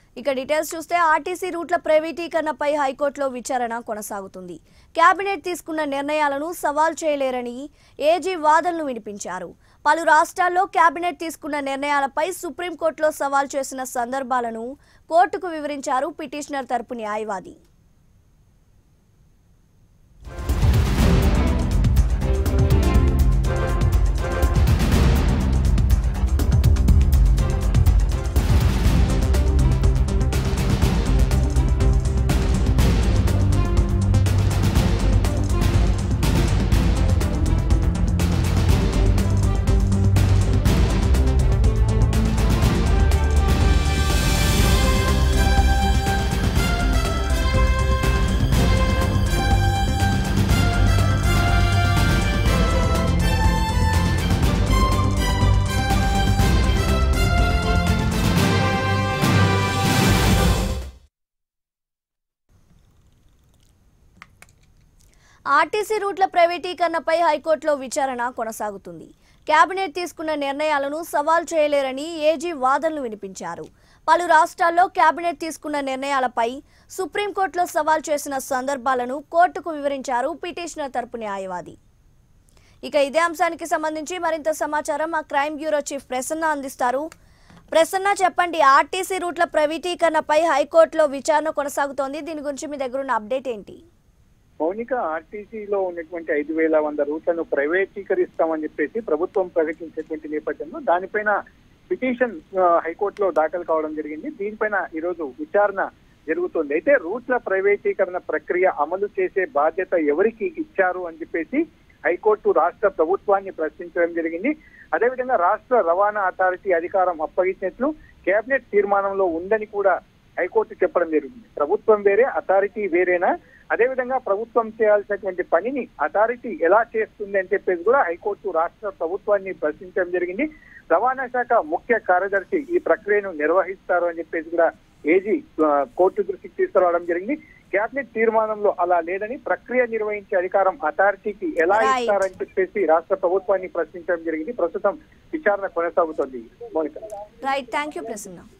ఇక డీటెయిల్స్ చూస్తే ఆర్టీసీ రూట్ల ప్రైవేటీకరణపై హైకోర్టులో విచారణ కొనసాగుతుంది కేబినెట్ తీసుకున్న నిర్ణయాలను సవాల్ చేయలేరని ఏజీ వాదనలు వినిపించారు పలు రాష్ట్రాల్లో కేబినెట్ తీసుకున్న నిర్ణయాలపై సుప్రీంకోర్టులో సవాల్ చేసిన సందర్భాలను కోర్టుకు వివరించారు పిటిషనర్ తరపు న్యాయవాది ఆర్టీసీ రూట్ల ప్రైవేటీకరణపై హైకోర్టులో విచారణ కొనసాగుతుంది కేబినెట్ తీసుకున్న నిర్ణయాలను సవాల్ చేయలేరని ఏజీ వాదనలు వినిపించారు పలు రాష్ట్రాల్లో కేబినెట్ తీసుకున్న నిర్ణయాలపై సుప్రీంకోర్టులో సవాల్ చేసిన సందర్భాలను కోర్టుకు వివరించారు పిటిషనర్ తరపు న్యాయవాది ఇక ఇదే అంశానికి సంబంధించి మరింత సమాచారం మా క్రైమ్ బ్యూరో చీఫ్ ప్రసన్న అందిస్తారు ప్రసన్న చెప్పండి ఆర్టీసీ రూట్ల ప్రైవేటీకరణపై హైకోర్టులో విచారణ కొనసాగుతోంది దీని గురించి మీ దగ్గర ఉన్న అప్డేట్ ఏంటి మౌనిక ఆర్టీసీలో ఉన్నటువంటి ఐదు వేల వంద రూట్లను ప్రైవేటీకరిస్తామని చెప్పేసి ప్రభుత్వం ప్రకటించేటువంటి నేపథ్యంలో దానిపైన పిటిషన్ ఆ, హైకోర్టులో దాఖలు కావడం జరిగింది దీనిపైన ఈరోజు విచారణ జరుగుతుంది అయితే రూట్ల ప్రైవేటీకరణ ప్రక్రియ అమలు చేసే బాధ్యత ఎవరికి ఇచ్చారు అని చెప్పేసి హైకోర్టు రాష్ట్ర ప్రభుత్వాన్ని ప్రశ్నించడం జరిగింది అదేవిధంగా రాష్ట్ర రవాణా అథారిటీ అధికారం అప్పగించినట్లు కేబినెట్ తీర్మానంలో ఉందని కూడా హైకోర్టు చెప్పడం జరిగింది ప్రభుత్వం వేరే అథారిటీ వేరేనా అదేవిధంగా ప్రభుత్వం చేయాల్సినటువంటి పనిని అథారిటీ ఎలా చేస్తుంది అని చెప్పేసి కూడా హైకోర్టు రాష్ట్ర ప్రభుత్వాన్ని ప్రశ్నించడం జరిగింది రవాణా శాఖ ముఖ్య కార్యదర్శి ఈ ప్రక్రియను నిర్వహిస్తారు అని చెప్పేసి కూడా ఏజీ ఆ, కోర్టు దృష్టికి తీసుకురావడం జరిగింది కేబినెట్ తీర్మానంలో అలా లేదని ప్రక్రియ నిర్వహించే అధికారం అథారిటీకి ఎలా Right. ఇస్తారని చెప్పేసి రాష్ట్ర ప్రభుత్వాన్ని ప్రశ్నించడం జరిగింది ప్రస్తుతం విచారణ కొనసాగుతోంది Mounika right thank you Prasanna